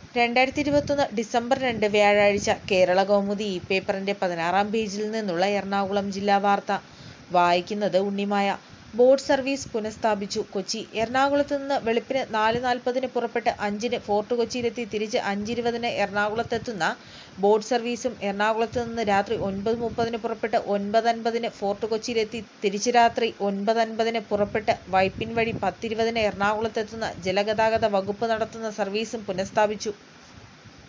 രണ്ടായിരത്തി ഇരുപത്തൊന്ന് ഡിസംബർ രണ്ട് വ്യാഴാഴ്ച കേരള കൗമുദി ഈ പേപ്പറിന്റെ പതിനാറാം പേജിൽ നിന്നുള്ള എറണാകുളം ജില്ലാ വാർത്ത വായിക്കുന്നത് ഉണ്ണിമായ ബോട്ട് സർവീസ് പുനഃസ്ഥാപിച്ചു കൊച്ചി എറണാകുളത്ത് നിന്ന് വെളുപ്പിന് നാല് നാൽപ്പതിന് പുറപ്പെട്ട് അഞ്ചിന് ഫോർട്ട് കൊച്ചിയിലെത്തി തിരിച്ച് അഞ്ചിരുപതിന് എറണാകുളത്തെത്തുന്ന ബോട്ട് സർവീസും എറണാകുളത്ത് നിന്ന് രാത്രി ഒൻപത് മുപ്പതിന് പുറപ്പെട്ട് ഒൻപത് അൻപതിന് ഫോർട്ട് കൊച്ചിയിലെത്തി തിരിച്ച് രാത്രി ഒൻപത് അൻപതിന് പുറപ്പെട്ട് വൈപ്പിൻ വഴി പത്തിരുപതിന് എറണാകുളത്തെത്തുന്ന ജലഗതാഗത വകുപ്പ് നടത്തുന്ന സർവീസും പുനഃസ്ഥാപിച്ചു